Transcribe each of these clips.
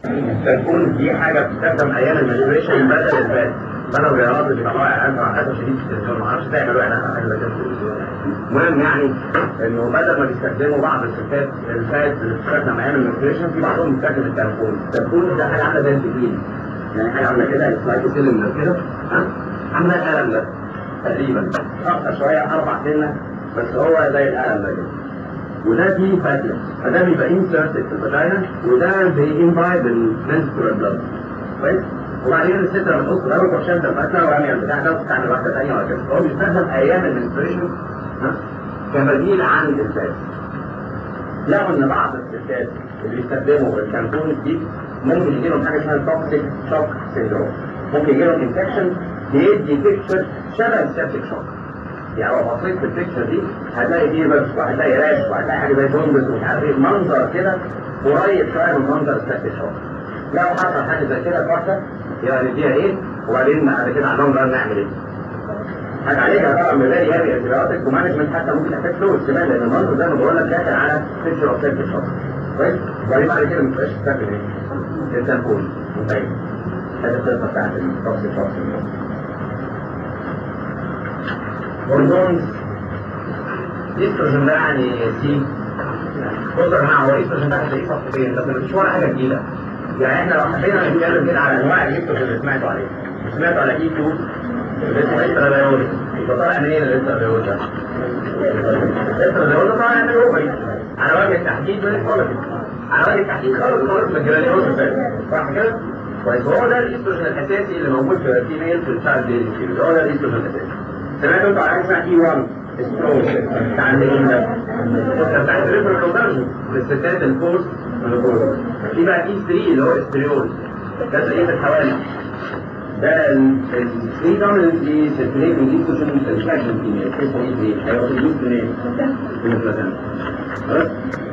تكون دي حاجه بتستخدم ايام المانيبيوليشن بدل الفات بدل الرياضات اللي بيبقى واقع مع اسف شديد في التلفزيون ما اعرفش تعملوا اعلان حاجه زي كده المهم يعني انه بدل ما بيستخدموا بعض الستات الفات اللي بتستخدم ايام المانيبيوليشن في بعضهم بيستخدم التليفون التليفون ده حاجه عامله زي التكليف يعني حاجه عامله كده سلايد سيلندر كده ها عامله القلم ده تقريبا اكتر شويه اربع سنه بس هو زي القلم ده كده وده فيه فاتلس فده بيبقى انسرتد في الفاجينا وده بينفايد المنسترال بلاد كويس وبعدين الست لما تبص ده روح شد الفتله ورمي البتاع ده وتستعمل واحده ثانيه وهكذا فهو بيستخدم ايام المنستريشن كبديل عن الفات لقوا ان بعض الستات اللي بيستخدموا الشامبون دي ممكن يجي لهم حاجه اسمها توكسيك شوك سيندروم ممكن يجي لهم انفكشن بيدي بيكتشر شبه السيبتيك شوك يعني لو بصيت في البيكتشر دي هتلاقي فيروس وهتلاقي راش وهتلاقي حاجه زي جوندس ومش عارف ايه منظر كده قريب شويه من منظر السيبتيك شوك لو حصل حاجه زي كده واحده يبقى نديها ايه وبعدين بعد كده عندهم بقى نعمل ايه حاجه عليها طبعا مبالي يعني انتبيوتيك ومانجمنت حتى ممكن تحتاج فلوس كمان لان المنظر زي ما بقول لك داخل على بيكتشر اوف سيبتيك شوك كويس وبعدين بعد كده ما تبقاش تستخدم ايه التنكول متخيل هذه القصه بتاعت التوكسيك شوك هرمونز الاستروجين ده يعني سي بص يا جماعه هو الاستروجين ده هتلاقيه صفحتين بس مفيش ولا حاجه جديده يعني احنا لو حبينا نتكلم كده على انواع الاستروجين اللي سمعتوا عليه سمعتوا على اي 2 اللي اسمه استراديول يبقى طالع منين الاستراديول ده؟ الاستراديول ده طالع من الاوفري على وجه التحديد من الكوليتي على وجه التحديد خالص خالص من الجرانيوز صح كده؟ كويس هو ده الاستروجين الاساسي اللي موجود في الفيميل في الشعب دي هو ده الاستروجين الاساسي سمعتوا انتوا على اسمها اي 1 بتاع النجم ده بتاع الريفر كونفرجن للستات البوست منوبوز في بقى اي 3 اللي هو استريول ده زي الحوالي ده الثري دوميننتلي سيركيليت من ايستروجين الفاجن فيميل اسمه ايه 3 هيبقى في منين؟ من البلازما خلاص؟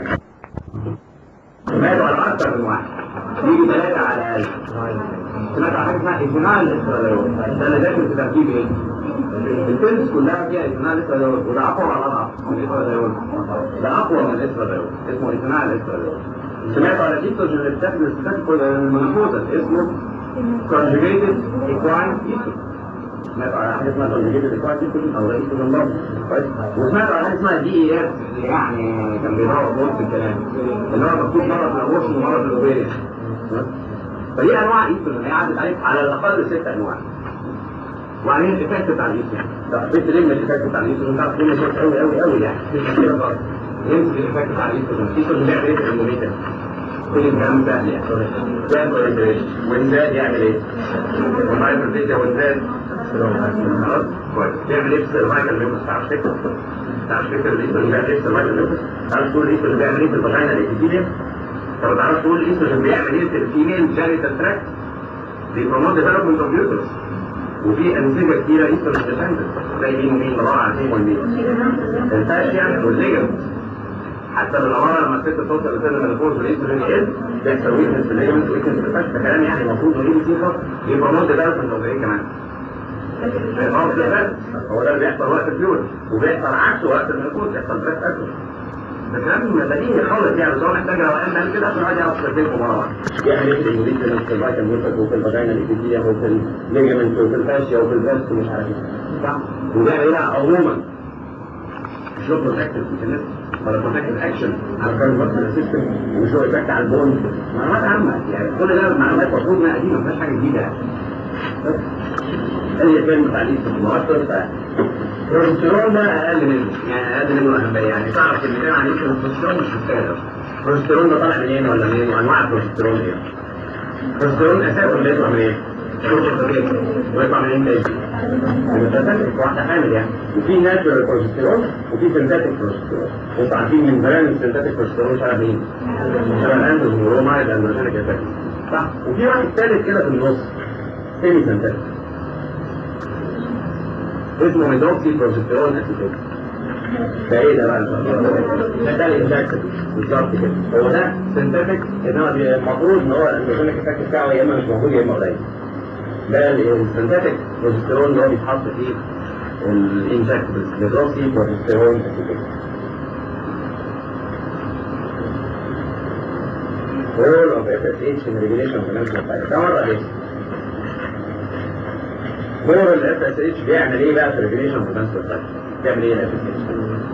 سمعتوا على اكثر من واحد يجي ثلاثة على الاقل سمعت على حاجة اسمها ايثينال استراليول ده اللي داخل في تركيب ايه؟ البيلز كلها فيها ايثينال استراليول وده اقوى على الاضعف من الاستراليول ده اقوى من الاستراليول اسمه ايثينال استراليول سمعت على الايستروجين اللي بتاخد الستات المنفوذة اسمه conjugated equine estrogen سمعت على حاجه اسمها conjugated equine estrogen او ايستروجين برضه كويس وسمعت على حاجه اسمها دي اي اس يعني كان بيدور في وسط الكلام اللي هو مكتوب مره في الابورشن ومره في الاوبيريا فدي انواع ايستروجين هي عدت عليك على الاقل ست انواع وبعدين الايفكت بتاع الايستروجين ده حبيت ليه الايفكت بتاع الايستروجين ده كله صوت قوي قوي قوي يعني مش كده خالص يمسك الايفكت بتاع الايستروجين الايستروجين بيعمل ايه في المونيتور كل الكلام سهل يعني كام كويس والزاد يعمل ايه؟ والمايكرو فيزيا والزاد خلاص كويس يعمل ايه في السيرفايكال ليمبس تعرف تكتب تعرف تكتب الايستروجين بيعمل ايه في السيرفايكال ليمبس تعرف تقول الايستروجين بيعمل ايه في الفاجينا الابيثيليوم طب تعرف تقول الايستروجين بيعمل ايه في الفيميل جانيتال تراكت بيبروموت ديفلوبمنت اوف يوترس وفي انسجه كتيره ايستروجين ديبندنت زي مين ومين بدور على مين والمين الفاشيا والليجمنت حتى بالاماره لما الست توصل لسن المنفوذ والايستروجين يقل بيحصل ويكنس في الليجمنت ويكنس في الفاشيا ده كلام يعني المفروض نقول صيغه يبروموت ديفلوبمنت اوف ايه كمان هو ده اللي بيحصل وقت الفيول وبيحصل عكسه وقت المنفوذ يحصل بريس اكتر ده كلام بديهي خالص يعني بس هو محتاج روقان بقى كده عشان الواحد يعرف يستخدمه مره واحده. يعني ايه في المريض في الفايتال مورتك وفي الفاجينا الابيثيليا وفي الليجمنت وفي الفاشيا وفي الفيست ومش عارف ايه. صح؟ وده ايه عموما مش له بروتكتيف ميكانيزم ولا بروتكتيف اكشن على الكارdiovascular سيستم ومش له افكت على البون معلومات عامه يعني كل ده معلومات المفروض انها قديمه ما فيهاش حاجه جديده يعني. بس هي كلمه تعليق في المؤثر البروجسترون ده اقل منه يعني اقل منه اهميه يعني تعرف ان كان عليه البروجسترون مش مستاهل البروجسترون ده طالع منين ولا منين وانواع البروجسترون ايه؟ البروجسترون اساسا بيطلع من ايه؟ ويطلع منين تاني؟ من سنتاتيك واحده حامل يعني وفي ناتشورال بروجسترون وفي سنتاتيك بروجسترون وانتوا عارفين من زمان السنتاتيك بروجسترون شبه مين؟ شبه الاندوز والرومايد اندروجينيك افكت صح؟ وفي واحد ثالث كده في النص سيمي سنتاتيك اسمه ميدوكسي بروجسترون اسيتيك ده ايه ده بقى ده ده الانجكشن بالظبط كده هو ده سنتاتيك انما المفروض ان هو الاندروجينيك افكت بتاعه يا اما مش موجود يا اما قليل ده السنتاتيك بروجسترون اللي هو بيتحط فيه الانجكتبلز ميدوكسي بروجسترون اسيتيك role of FSH in regulation of mental health ده مرة ليه؟ دور ال FSH بيعمل ايه بقى في regulation of mental health؟ بيعمل ايه ال FSH؟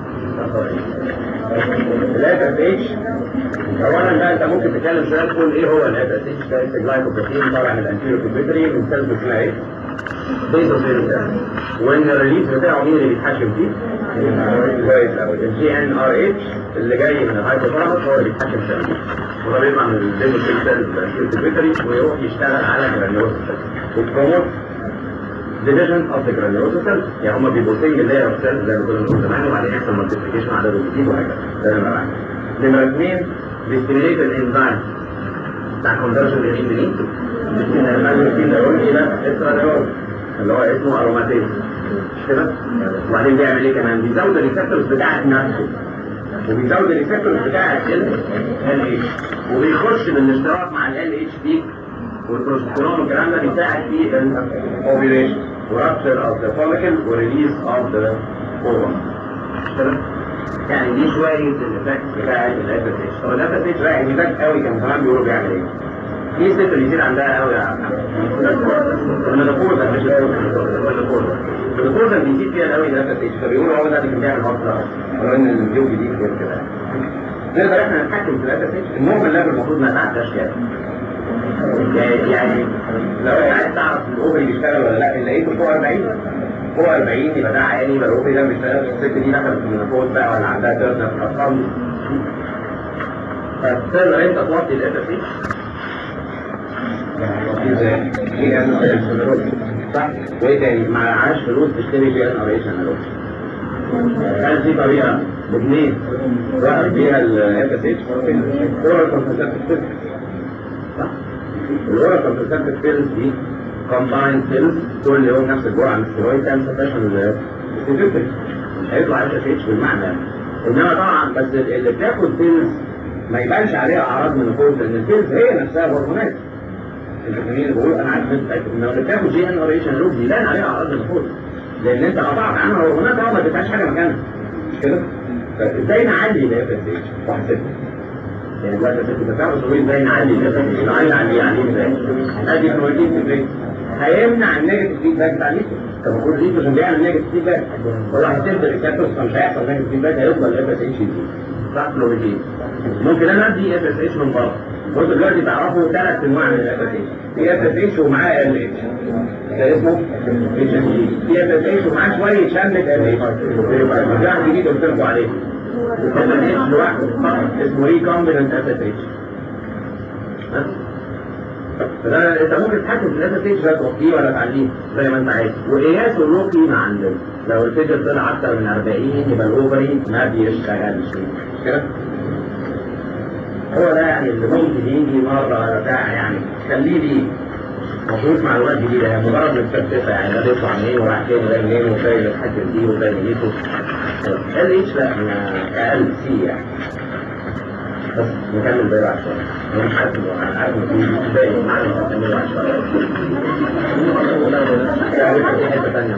ال FSH اولا بقى انت ممكن تتكلم شويه تقول ايه هو ال FSH ده الجلايكوبروتين طالع من الانتيريو كوبيتري من سيلز اسمها ايه؟ بيزوفيل وان الريليز بتاعه مين اللي بيتحكم فيه؟ كويس قوي الجي ان ار اتش اللي جاي من الهايبوثالاموس هو اللي بيتحكم فيه وده بيطلع من البيزوفيل سيلز الانتيريو كوبيتري ويروح يشتغل على الجرانيوز وبروموت ديفيجن اوف ذا جرانيوز سيلز يعني هم بيبقوا سنجل لاير اوف سيلز زي ما كنا بنقول زمان وبعدين يحصل مالتيبيكيشن عددهم بيزيد وهكذا ده نمره واحد نمره اثنين بيستيميليت الانزيم بتاع كونفرجن لمين منين؟ الماجنسين نيرون الى اكسترا نيرون اللي هو اسمه اروماتيز مش كده؟ وبعدين بيعمل ايه كمان؟ بيزود الريسبتورز بتاعت نفسه وبيزود الريسبتورز بتاعت ال اتش وبيخش بالاشتراك مع ال اتش بي والبروستيرون والكلام ده بيساعد في الاوفيليشن ورابتشر اوف ذا فوليكل وريليز اوف ذا اوفر مش كده؟ يعني دي شويه الايفكت بتاعت الاف اس اتش طب الاف اس اتش بقى ايفكت قوي كان زمان بيقولوا بيعمل ايه؟ في ست اللي يزيد عندها قوي يا عم المينوبوزا مش المينوبوزا المينوبوزا بيزيد فيها قوي الاف اس اتش فبيقولوا هو ده اللي كان بيعمل هارت ولو ان الجو جديد غير كده نقدر احنا نتحكم في الاف اس اتش النورمال ليفل المفروض ما يتعداش كده يعني لو انت عايز تعرف الاوفري بيشتغل ولا لا لقيته فوق 40 فوق 40 يبقى ده عالي يبقى الاوفري ده بيشتغل الست دي دخلت في المينوبوز بقى ولا عندها تيرنر في الارقام دي فتقدر انت توطي الاف اس اتش صح وايه تاني معهاش فلوس تشتري بيها الار اتش انالوج هل في طريقه بجنيه واحد بيها الاف اس اتش اورال كونسنتريتد صح الاورال كونسنتريتد بيلز دي كومبايند بيلز كل يوم نفس الجرعه من الستيرويد تعمل سبريشن للستيرويد مش هيطلع اف اس اتش بالمعنى انما طبعا بس اللي بتاخد بيلز ما يبانش عليها اعراض من الخوف لان البيلز هي نفسها هرمونات الفيتامين اللي بقول انا عارف انت انما اللي بتاخد جي ان ار اتش لوب بيبان عليها اعراض الخوف لان انت قطعت عنها هرمونات اه ما اديتهاش حاجه مكانها مش كده؟ فازاي نعلي الاف اس اتش؟ واحد ستة يعني دلوقتي ست تفاعل سوي ازاي نعلي الاف اس اتش؟ نعلي عليه عليه ازاي؟ ادي بروتين في هيمنع النيجاتيف فيدباك بتاع الليتو طب المفروض الليتو عشان بيعمل نيجاتيف فيدباك هو هيسد الريسبتورز فمش هيحصل نيجاتيف فيدباك هيفضل الاف اس اتش يزيد صح فلوريدين ممكن انا ادي اف اس اتش من بره بصوا دلوقتي تعرفوا ثلاث انواع من الاف اس اتش في اف اس اتش ومعاه ال اتش ده اسمه اتش ام جي في اف اس اتش ومعاه شويه شمل ال اتش ده واحد جديد قلت لكم عليه اف اس اتش لوحده اسمه ريكومبيننت اف اس اتش فده انت ممكن تتحكم في الاف اس اتش ده توطيه ولا تعليه زي ما انت عايز وقياسه له قيمه عندنا لو الفيجر طلع اكتر من 40 يبقى الاوفري ما بيشتغلش كده هو ده يعني اللي ممكن يجي مرة ولا بتاع يعني خليه لي مفروض معلومات جديدة يعني مجرد متفتفة يعني ده بيطلع منين وراح فين وده منين وفاهم يتحكم دي وده نيته ال اتش لا اقل سي يعني بس نكمل بقى بعد شوية انا مش عارف انا عارف ان في باقي معانا نكمل بعد شوية يعني في حتة تانية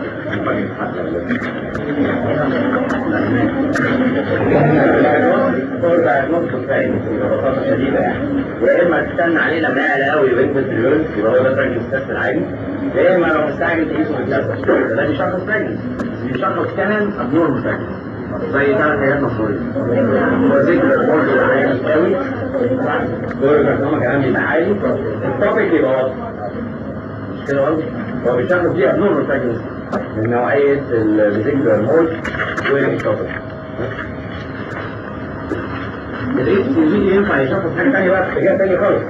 ببساطة شديدة يعني يا اما تستنى عليه لما يعلى قوي ويثبت في اليورين يبقى هو ده تراجل ستاس العادي يا اما لو مستعجل تقيسه بالجلسة ده بيشخص تراجل بيشخص كمان ابنورمال تراجل زي ثلاث حاجات مشهورين وذكر برضه عالي قوي دور الكارسينوما كمان بيبقى عالي التوبيك يبقى واضح مش كده برضه هو بيشخص دي ابنورمال تراجل من نوعية الفيزيكال مول والتوبيك الاي سي جي ينفع يشخص حاجه ثانيه بقى في اتجاه ثاني خالص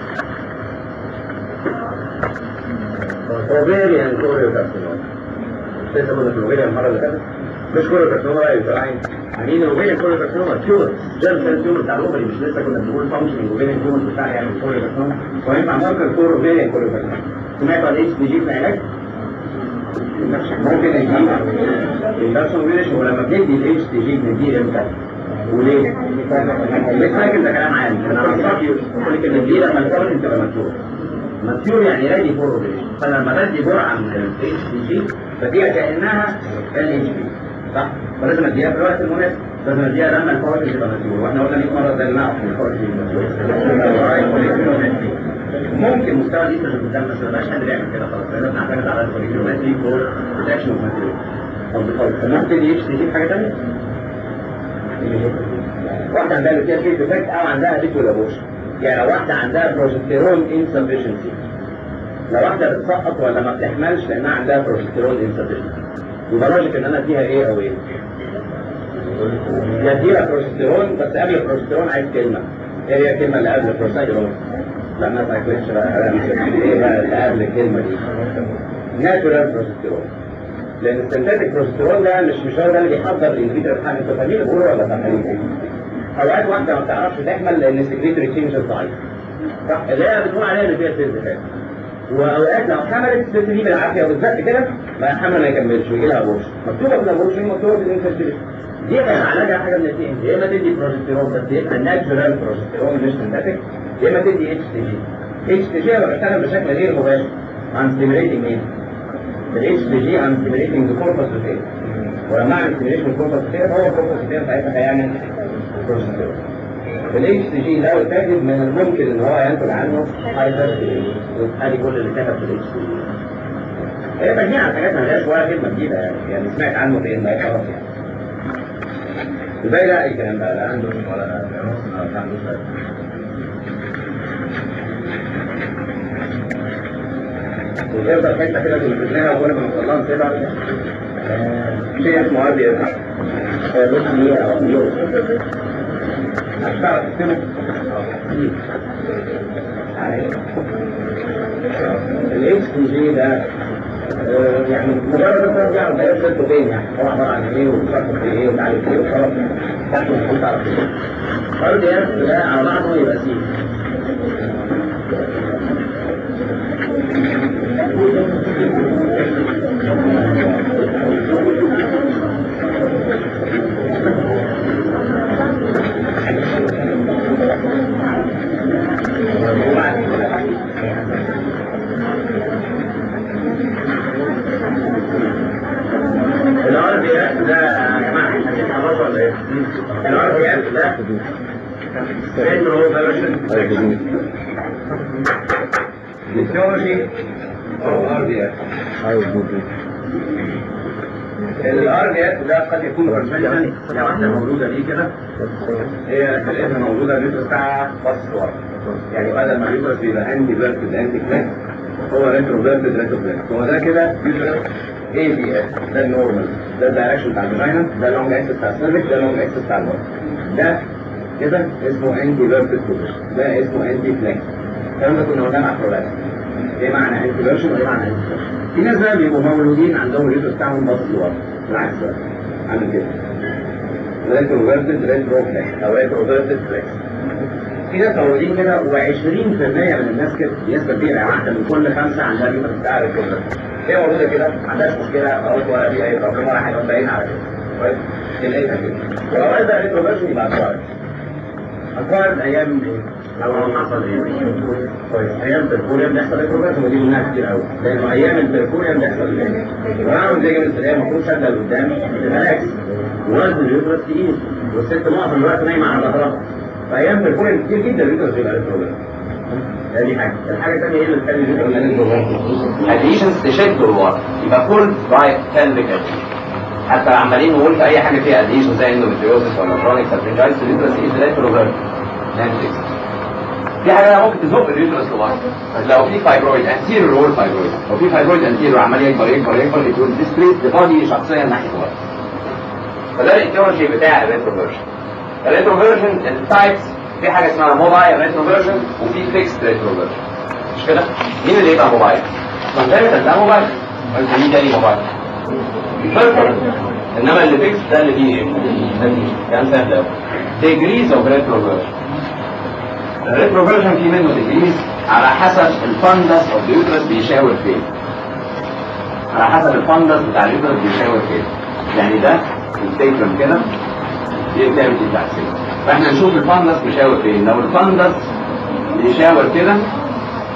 اوفيريان كوريو كارسينوما مش لسه كنا في الاوفيريان المره اللي فاتت مش كوريو كارسينوما بقى يبقى عاملين اوفيريان كوريو كارسينوما تيومر جيرم سيل تيومر بتاع الاوفري مش لسه كنا بنقول فانكشن اوفيريان تيومر بتاع يعني كوريو كارسينوما وينفع ماركر فور اوفيريان كوريو كارسينوما سمعتوا عن ايش بيجيب في علاج؟ ممكن يجيب البرسون ولما بندي الاتش تي جي بنديه امتى؟ وليه؟ ليه فاكر ده كلام عام انا بنصحك يقول لك ان دي لما الفرق انت ماتيور ماتيور يعني ريدي فور فانا لما بدي جرعه من الاتش تي جي فدي كانها ال اتش بي صح؟ فلازم اديها في الوقت المناسب لازم اديها لما الكواليتي تبقى مسؤول واحنا قلنا 100 مره ده المعرفة ان الكواليتي مسؤول ممكن مستوى الايستروجين في الدم بس ما بقاش قادر يعمل كده خلاص لازم نعتمد على الكوليكيومتري فور بروتكشن اوف ماتيريال ممكن يمشي يجيب حاجه ثانيه واحده عندها لوكيا فيت افكت او عندها ليكويد ابوشن يعني لو واحده عندها بروجستيرون انسفشنسي لو واحده بتسقط ولا ما بتحملش لانها عندها بروجستيرون انسفشنسي يبقى لوجيك ان انا اديها ايه او ايه؟ يديها بروجستيرون بس قبل البروجستيرون عايز كلمه ايه هي الكلمه اللي قبل البروجستيرون؟ لا ما تاكلش بقى ايه بقى اللي قبل الكلمه دي؟ ناتورال بروجستيرون لان السنتاتيك بروجستيرون ده مش مش هو ده اللي بيحضر الانفيتر الحمل انتوا فاهمين الامور ولا فاهمين اوقات واحده ما بتعرفش تحمل لان السكريتوري تشينجز ضعيف صح اللي هي بنقول عليها اللي فيها سيلز فات واوقات لو حملت الست دي بالعافيه بالظبط كده ما حمل ما يكملش ويجي لها ابورشن مكتوبه في الابورشن مكتوبه في الانفيرتيليتي دي كان علاجها حاجه من الاثنين يا اما تدي بروجستيرون بس يبقى ناتشورال بروجستيرون مش سنتاتيك يا اما تدي اتش تي جي اتش تي جي بشتغل بشكل غير مباشر عن ستيميليتنج مين؟ الاتش تي جي عن ستيميليتنج كوربس لوتير ولما اعمل ستيميليشن كوربس لوتير هو كوربس لوتير ساعتها هيعمل بروجستيرون الاتش تي جي لو اتاخد من الممكن ان هو ينتج عنه هايبر ادي كل اللي كتب في الاتش تي جي هي تجميع على حاجات ما لهاش ولا كلمه جديده يعني يعني سمعت عنه في انه خلاص يعني الباقي لا اي كلام بقى لا عنده ولا نص ولا عنده شويه وتفضل حته كده كنا بنلاقيها وانا بنوصلها نسيبها شيء اسمه ار دي اس بص ليه او يو هتعرف تكتبه الاتش تي جي ده يعني مجرد بس ارجع وبقيت سيرته فين يعني هو عباره عن ايه وبتفكر في ايه وتعرف ايه وخلاص تحت المفروض تعرف ايه فرد ياس ده على بعضه يبقى سي الار دي اس ده يا جماعه خلاص ولا ايه؟ الار دي اس ده فيرجن فيسيولوجي او ار دي اس الار دي اس ده قد يكون برمجه لو واحده مولوده دي كده هي كلمه موجوده اليوترس بتاعها بص ورا يعني بدل ما اليوترس بيبقى انتي فيرتد انتي كلاس هو ريترو فيرتد ريترو كلاس هو ده كده يوترس اي بي اس ده النورمال ده الدايركشن بتاع الفاجينا ده اللونج اكسس بتاع السيرفكس ده اللونج اكسس بتاع البطن ده كده اسمه انتي فيرتد بوزيشن ده اسمه انتي فليكس الكلام ده كنا قلناه مع البرولاكس ايه معنى انتي فيرشن وايه معنى انتي فليكس في ناس بقى بيبقوا مولودين عندهم اليوترس بتاعهم باص لورا بالعكس بقى عامل كده ريترو فيرتد ريترو فليكس او ريترو فيرتد فليكس في ناس مولودين كده و20% من الناس كده نسبه كبيره يعني واحده من كل خمسه عندها اليوترس بتاع ريترو هي مولوده كده ما عندهاش مشكله خلاص ولا في اي بروبلم ولا حاجه باين على كده كويس تلاقيها كده ولو ده ريترو فيرتد يبقى اكوارد اكوارد ايام اول ما حصل ايه كويس ايام البركوريوم بيحصل ريتروفيرس ودي منها كتير قوي لانه ايام البركوريوم بيحصل ايه وانا زي ما السريه المفروض شده لقدام ريلاكس وزن اليوترس تقيل والست معظم الوقت نايمه على ظهرها فايام البركوريوم كتير جدا اليوترس بيبقى ريتروفيرس دي حاجه الحاجه الثانيه ايه اللي تخلي اليوترس ريتروفيرس اديشنز تشد لورا يبقى فول رايت بلفيك حتى عمالين نقول في اي حاجه فيها اديشن زي اندوميتريوزس ولا كرونيك سبرينجايتس اليوترس ايه ريتروفيرس في حاجه ممكن تزق اليوترس لورا لو في فايبرويد انتيريور وول فايبرويد لو في فايبرويد انتيريور عمال يكبر يكبر يكبر يكون ديسبليس بادي شخصيا ناحيه ورا فده الايتيولوجي بتاع الريتروفيرجن الريتروفيرجن التايبس في حاجه اسمها موبايل ريتروفيرجن وفي فيكس ريتروفيرجن مش كده؟ مين اللي يبقى موبايل؟ كونجنتال ده موبايل قلت مين تاني موبايل؟ الفيرتر انما اللي فيكس ده اللي فيه ايه؟ كان سهل قوي degrees of retroversion الريتروفيرجن في منه ديجريز على حسب الفندس اوف اليوترس بيشاور فين على حسب الفندس بتاع اليوترس بيشاور فين يعني ده الستيتمنت كده دي الكافيتي بتاع السيل فاحنا نشوف الفندس بيشاور فين لو الفندس بيشاور كده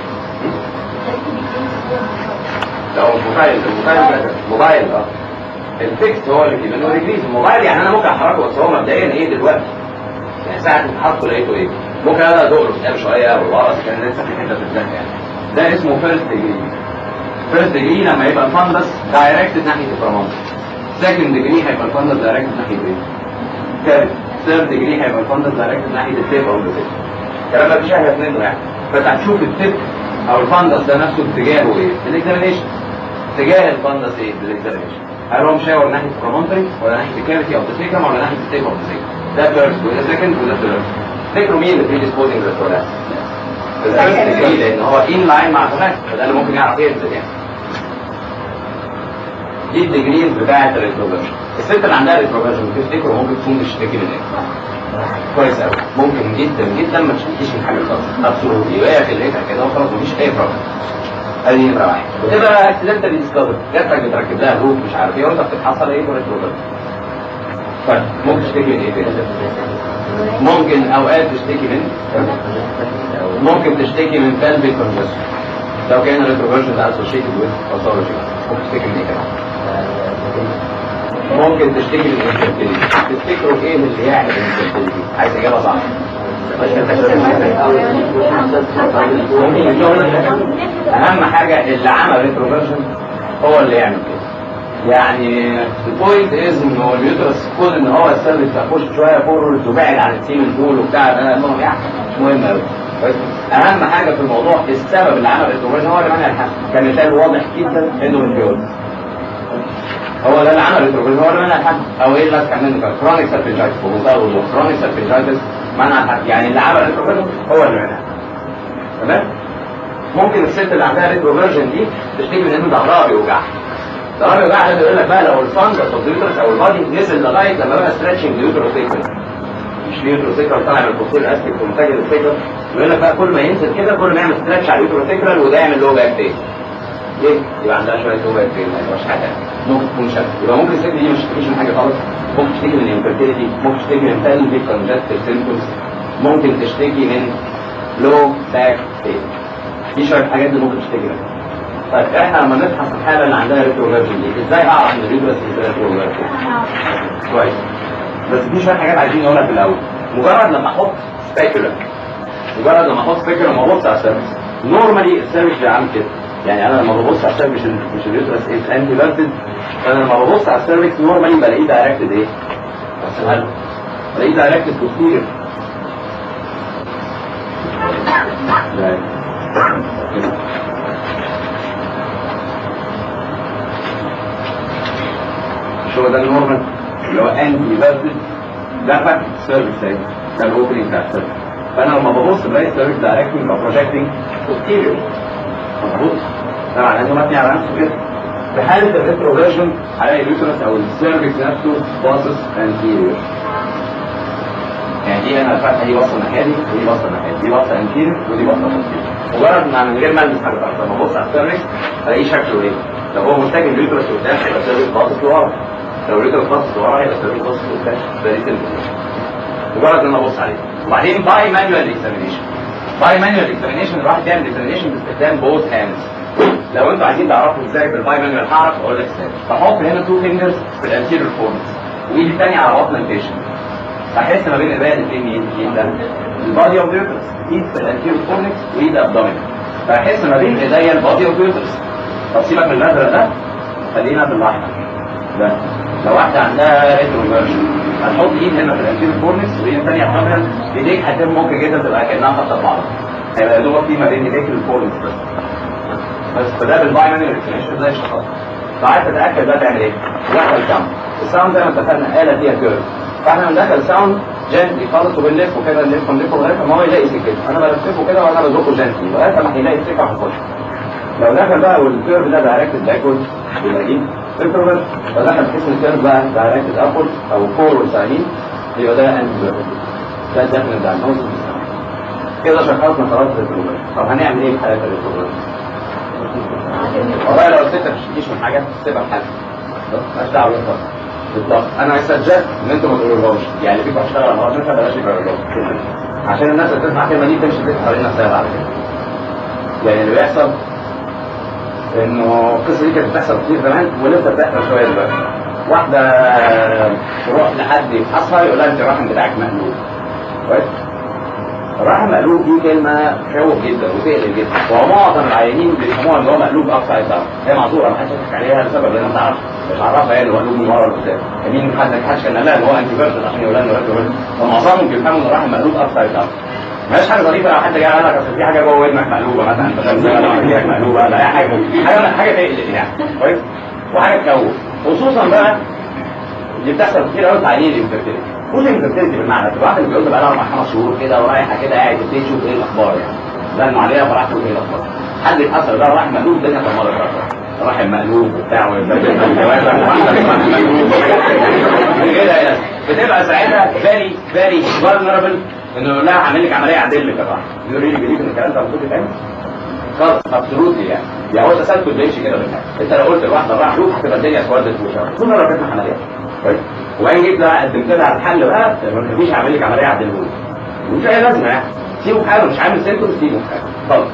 لو موبايل الموبايل ده موبايل اه الفيكس هو اللي بيبقى له ريليز الموبايل يعني انا ممكن احركه بس هو مبدئيا ايه دلوقتي يعني ساعة ما حطه لقيته ايه ممكن انا ادور قدام شويه او ورا كان لسه في حته بتتزق يعني ده اسمه فيرست ديجري فيرست ديجري لما يبقى الفندس دايركتد ناحيه البرامون سكند ديجري هيبقى الفندس دايركتد ناحيه ايه؟ ثالث ثيرد ديجري هيبقى الفندس دايركتد ناحيه التيب او التيب الكلام ده مش اهدف منه يعني فانت هتشوف التيب او الفندس ده نفسه اتجاهه ايه؟ بالاكزامينيشن اتجاه الفندس ايه بالاكزامينيشن هل هو مشاور ناحيه البرامونتري ولا ناحيه الكافيتي او التيكم ولا ناحيه التيب او التيب ده فيرست وده سكند وده ثيرد تفتكروا مين اللي بريديسبوزنج للثلاث؟ الفيرست ديجري لان هو ان لاين مع الثلاث فده اللي ممكن يعرف ينزل يعني دي الديجريز بتاعه الريتروفيرجن الست اللي عندها ريتروفيرجن تفتكروا ممكن تكون بتشتكي من ايه؟ كويس قوي ممكن جدا جدا ما تشتكيش من حاجه خالص ابسولوت يبقى في لقيتها كده وخلاص مفيش اي بروبلم ادي نمره واحد تبقى اكسيدنتال ديسكفر جاتك بتركب لها روت مش عارف ايه وانت بتتحصل ايه ريتروفيرجن طيب ممكن تشتكي من ايه تاني؟ ممكن اوقات تشتكي من ممكن تشتكي من pelvic congestion لو كان الريتروفيرجن ده associated with pathology ممكن تشتكي من ايه كمان ممكن تشتكي من infertility تفتكروا ايه اللي يعمل infertility عايز اجابه صح اهم حاجه اللي عمل ريتروفيرجن هو اللي يعمل كده يعني البوينت از ان هو اليوترس كون ان هو السيرفيس تخش شويه فورورد وبعد عن السيمن دول وبتاع ده المهم يعني مش مهم قوي اهم حاجه في الموضوع السبب اللي عمل الريتروفيرجن هو اللي منع الحمل كمثال واضح جدا انه البيوت هو ده اللي عمل الريتروفيرجن هو اللي منع الحمل او ايه اللي اسكن منه كان كرونيك سيرفيجايتس بمنتهى الوضوح كرونيك سيرفيجايتس منع الحمل يعني اللي عمل الريتروفيرجن هو اللي منع تمام ممكن الست اللي عندها ريتروفيرجن دي تشتكي من ان ظهرها بيوجعها ظهرها بيوجعها ده بيقول لك بقى لو الفانجس اوف اليوترس او البادي نزل لغايه لما بقى ستريتشنج اليوتروسيكل مش اليوتروسيكل طالع من الفصول الاستيك ومتجه للسيكل يقول لك بقى كل ما ينزل كده كل ما يعمل ستريتش على اليوتروسيكل وده يعمل لو باك تاني ليه؟ يبقى عندها شويه لو باك تاني ما يبقاش حاجه ممكن تكون شك يبقى ممكن الست دي مش تشتكيش من حاجه خالص ممكن تشتكي من انفيرتيليتي ممكن تشتكي من pelvic congestive symptoms ممكن تشتكي من لو باك بين دي شويه حاجات اللي ممكن تشتكي منها طيب احنا لما نبحث الحاله اللي عندها ريتروفيرجن دي ازاي اعرف ان الريتروس ريتروفيرجن كويس بس في شويه حاجات عايزين نقولها في الاول مجرد لما احط سبيكولا مجرد لما احط سبيكولا لما ابص على السيرفيس نورمالي السيرفيس بيعمل كده يعني انا لما ببص على السيرفيس مش مش اليوترس از انتي فيرتد انا لما ببص على السيرفيس نورمالي بلاقيه دايركتد ايه؟ بس هل بلاقيه دايركتد بوستيريور مش هو ده النورمال اللي هو انتي فيرتد ده فتح السيرفيس اهي ده الاوبننج بتاع السيرفيس فانا لما ببص بلاقي السيرفيس دايركتنج يبقى بروجيكتنج بوستيريور مظبوط طبعا لانه مبني على نفسه كده في حاله الريتروفيرجن هلاقي اليوترس او السيرفيس نفسه باصص انتيريور يعني دي انا الفتحه دي باصه الناحيه دي ودي باصه الناحيه دي دي باصه انتيريور ودي باصه بوستيريور مجرد ما من غير ما البس حاجه خالص لما ابص على السيرفيس الاقيه شكله ايه لو هو متجه اليوترس قدام هيبقى السيرفيس باصص لورا لو اليوترس باصص لورا هيبقى السيرفيس باصص لقدام ده دي سيمبل مجرد ان انا ابص عليه وبعدين باي مانوال اكزامينيشن باي مانوال اكزامينيشن الواحد بيعمل اكزامينيشن باستخدام بوث هاندز لو انتوا عايزين تعرفوا ازاي بالباي مانوال هعرف اقول لك ازاي بحط هنا تو فينجرز في الانتيريور فورمز وايدي الثانيه على بطن البيشنت بحس ما بين ايديا الاثنين مين مين ده البادي اوف يوترس ايد في الانتيريور فورمز وايد ابدومين بحس ما بين ايديا البادي اوف يوترس طب سيبك من الازرق ده خلينا بالاحمر ده لو واحده عندها ريتروفيرجن هتحط ايد هنا في الانتيريور فورنكس وايد الثانيه ابدومين ايديك هتبقى ممكن جدا تبقى كانها خبطه في بعضها هيبقى يا دوبك في ما بين ايديك الفورنكس بس بس فده بالباي مانوال اكسبريشن زي الشخص فعايز تتاكد ده تعمل ايه؟ دخل ساوند الساوند زي ما اتفقنا آلة فيها كيرف فاحنا بندخل ساوند جنتلي خالص وبنلف وكده نلف ونلف لغايه ما هو يلاقي سكته انا بلفه كده وانا بزقه جنتلي لغايه ما هيلاقي السكه هتخش لو دخل بقى والكيرف ده دايركتد باكورد يبقى دي ريتروفيرس لو دخل اسم الكيرف بقى دايركتد ابورد او فورورد سايلين يبقى ده انتي ده الدخل بتاع النوز كده شخصنا خلاص الريتروفيرس طب هنعمل ايه في حاله الريتروفيرس؟ والله لو الست ما بتشتكيش من حاجه سيبها بحالها مالهاش دعوه بالظبط بالظبط انا سجلت ان انتوا ما تقولولهمش يعني اللي فيكم هيشتغل على مرض مثلا بلاش يقولوا لهم عشان الناس اللي تسمع الكلمه دي تمشي تلف حوالين نفسها بعد كده يعني اللي بيحصل انه القصه دي كانت بتحصل كتير زمان ولسه بتحصل شويه دلوقتي واحده تروح لحد يفحصها يقول لها انت الرحم بتاعك مقلوب كويس الرحم مقلوب دي كلمه تخوف جدا وتقلق جدا ومعظم العيانين بيفهموها ان هو مقلوب ابسايد داون هي معذوره ما حدش يضحك عليها لسبب لان ما تعرفش مش عارفها هي اللي مقلوب من ورا لقدام يمين حد ما حدش كان قالها ان هو انتي فيرتل عشان يقول لها انه ريتروفيرتل فمعظمهم بيفهموا ان الرحم مقلوب ابسايد داون مش حاجه ظريفه لو حد جه قال لك اصل في حاجه جوه ودنك مقلوبه مثلا فاهم مقلوبه لا اي حاجه حاجه حاجه تقلق يعني كويس وحاجه تخوف خصوصا بقى دي بتحصل كتير قوي في عينين الانفيرتيلتي مش انفيرتيلتي بالمعنى في واحد بيقول بقى لها اربع خمس شهور كده ورايحه كده قاعد تبتدي تشوف ايه الاخبار يعني لانه عليها فراح تقول ايه الاخبار حد يتحصل ده راح مقلوب الدنيا طمرت راح المقلوب وبتاع بتبقى ساعتها فيري فيري فولنربل انه يقول لها هعمل لك عمليه اعدل لك الراحه يو ريلي بليف ان الكلام ده المفروض يتعمل خلاص ابسولوتلي يعني يعني هو تسلسل بيمشي كده بالحاجه انت لو قلت لواحده راح شوف هتبقى الدنيا اسودت وشر كل مره كانت عمليه كويس وبعدين جيت بقى قدمت لها على الحل بقى ما تخليش اعمل لك عمليه اعدله لك مش اي لازمه يعني سيبه في حاله مش عامل سيمتومز سيبه في حاله خلاص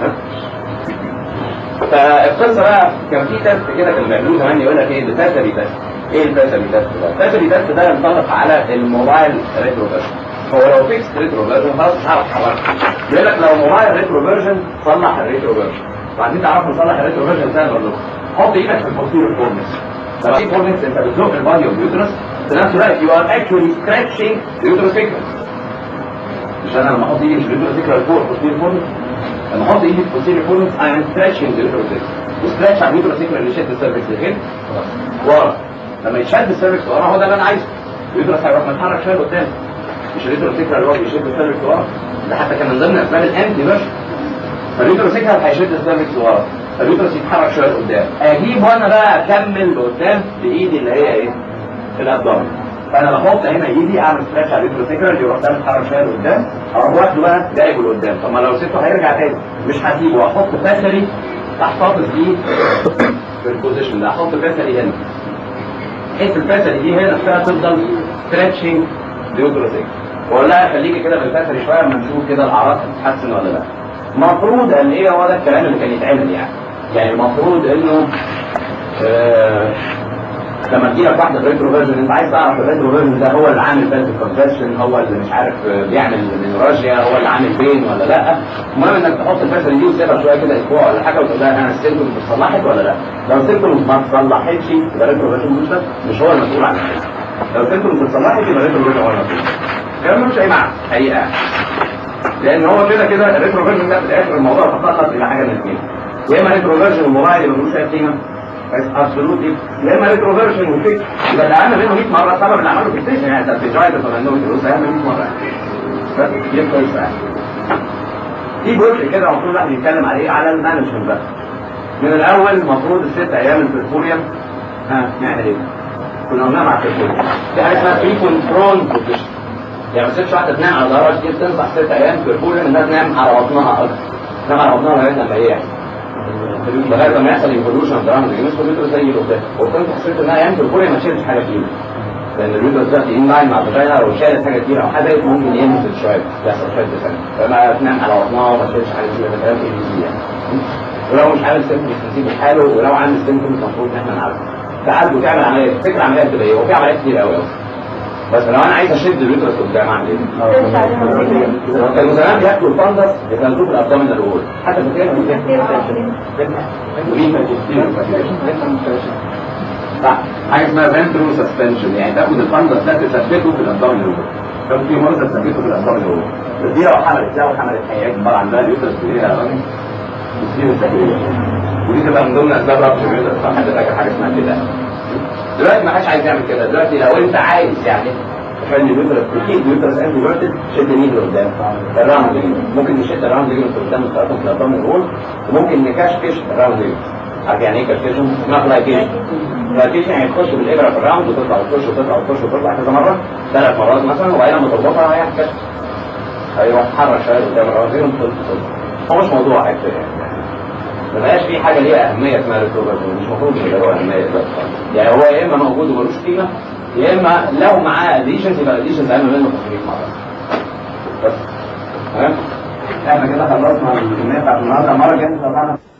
فالقصه بقى كان في تيست كده كانوا بيعملوه زمان يقول لك ايه الباتري تيست ايه الباتري تيست ده؟ الباتري تيست ده ينطبق على الموبايل ريتروفيرجن هو لو فيكس ريتروفيرجن خلاص مش هعرف احركه بيقول لك لو موبايل ريتروفيرجن صلح الريتروفيرجن وبعدين تعرفوا نصلح الريتروفيرجن ازاي برضه حط ايدك في البوستيريور فورنس لو في فورنس انت بتزق البادي اوف يوترس في نفس الوقت يو ار اكشولي سكراتشنج اليوترس سيكرس مش انا لما احط ايدي في اليوترس سيكرس فوق البوستيريور فورنس لما احط ايدي في البوستيريور فورنس اي ام ستريتشنج اليوترس سيكرس وستريتش على اليوترس سيكرس اللي شد السيرفكس لغايه ورا لما يتشد السيرفكس ورا هو ده اللي انا عايزه اليوترس هيروح متحرك شويه لقدام مش اليوترس سيكرس اللي هو بيشد السيرفكس ورا ده حتى كان من ضمن اسباب الانتي فيرجن فاليوترس سيكرس هيشد السيرفكس ورا فاليوترس يتحرك شويه لقدام اجيب وانا بقى اكمل لقدام بايدي اللي هي ايه الابدومن فانا بحط هنا ايدي اعمل ستريتش على اليوترس سيكرس يروح ده متحرك شويه لقدام اروح واخده بقى جايبه لقدام طب ما لو سبته هيرجع تاني مش هسيبه احط فاشري احتفظ بيه في البوزيشن ده احط فاشري هنا بحيث الفاشري دي هنا فيها تفضل ستريتشنج اليوترس سيكرس واقول لها خليكي كده بالفاشري شويه اما نشوف كده الاعراض هتتحسن ولا لا المفروض ان ايه هو ده الكلام اللي كان يتعمل يعني يعني المفروض انه آه لما تجيلك واحده ريتروفيرجن انت عايز تعرف الريتروفيرجن ده هو اللي عامل بيلز كونفشن هو اللي مش عارف بيعمل مينوراجيا هو اللي عامل بين ولا لا المهم انك تحط الفشل دي وتسيبها شويه كده اسبوع ولا حاجه وتقول لها انا السيمتومز اتصلحت ولا لا لو السيمتومز ما اتصلحتش يبقى ريتروفيرجن مش مش هو المسؤول عن الحاجه لو السيمتومز اتصلحت يبقى ريتروفيرجن هو المسؤول الكلام مش اي معنى حقيقه لان هو كده كده الريتروفيرجن ده في الاخر الموضوع تخصص الى حاجه من الاثنين يا اما ريتروفيرجن الموبايل اللي ملوش اي قيمه ابسولوتلي يا اما ريتروفيرجن وفيك يبقى اللي عمل منه 100 مره سبب اللي عمله فيكسيشن يعني ده في جايد فمنه الفلوس هيعمل 100 مره بس دي كويس يعني في جزء كده المفروض الواحد يتكلم عليه على المانجمنت بقى من الاول المفروض الست ايام البرفوريوم ها نعمل ايه؟ كنا قلنا مع البرفوريوم في حاجه اسمها فري كنترول بوزيشن يعني ما تسيبش واحده تنام على ظهرها كتير تنصح ست ايام برفوريوم انها تنام على بطنها اكتر تنام على بطنها لغايه لما ايه يعني لغايه لما يحصل ايفولوشن دراما الجنس اليوترس زي اللي وكنت حسيت انها ايام برفوريوم ما تشيلش حاجه فيه لان اليوترس ده ان لاين مع الفاجينا لو شالت حاجه كتير او حاجه ممكن ينزل شويه يحصل شويه ديسنت فما تنام على بطنها وما تشيلش حاجه فيه ده كلام اي بي يعني ولو مش عامل سيمتومز تسيبه في حاله ولو عامل سيمتومز المفروض ان احنا نعالجه تعالجه تعمل عمليه فكره عمليه بتبقى ايه؟ وفي عمليات كتير قوي قوي بس لو انا عايز اشد اليوترس قدام اعمل ايه؟ كانوا زمان بياكلوا الفندس يخلوه في الابدومينال وول حتى في كده صح حاجه اسمها فنترو سسبنشن يعني تاخد الفندس ده تثبته في الابدومينال وول كان في مره تثبته في الابدومينال وول بس دي لو حملت لو حملت هيكبر عندها اليوترس كبيره ودي تبقى من ضمن اسباب ربط اليوترس حد فاكر حاجه اسمها كده دلوقتي ما حدش عايز يعمل كده دلوقتي لو انت عايز يعني تخلي اليوترس تكيد اليوترس انتي فيرتد شد الايد لقدام الراوند ليجمنت ممكن نشد الراوند ليجمنت قدام الطرف في الابدومين وول وممكن نكشكش الراوند ليجمنت عارف يعني ايه كشكشهم؟ اسمها فلايكيشن فلايكيشن يعني تخش بالابره في الراوند وتطلع وتخش وتطلع وتخش وتطلع كذا مره ثلاث مرات مثلا وبعدين لما تربطها هيحكش هيروح يتحرك شويه قدام الراوند ليجمنت هو مش موضوع عكس يعني ما بقاش في حاجه ليها اهميه اسمها ريكوفري مش المفروض يبقى له اهميه بس يعني هو يا اما موجود وملوش قيمه يا اما لو معاه اديشنز يبقى الاديشنز اهم منه 500 مره بس تمام احنا كده خلصنا الكميه بتاعت النهارده المره الجايه طبعا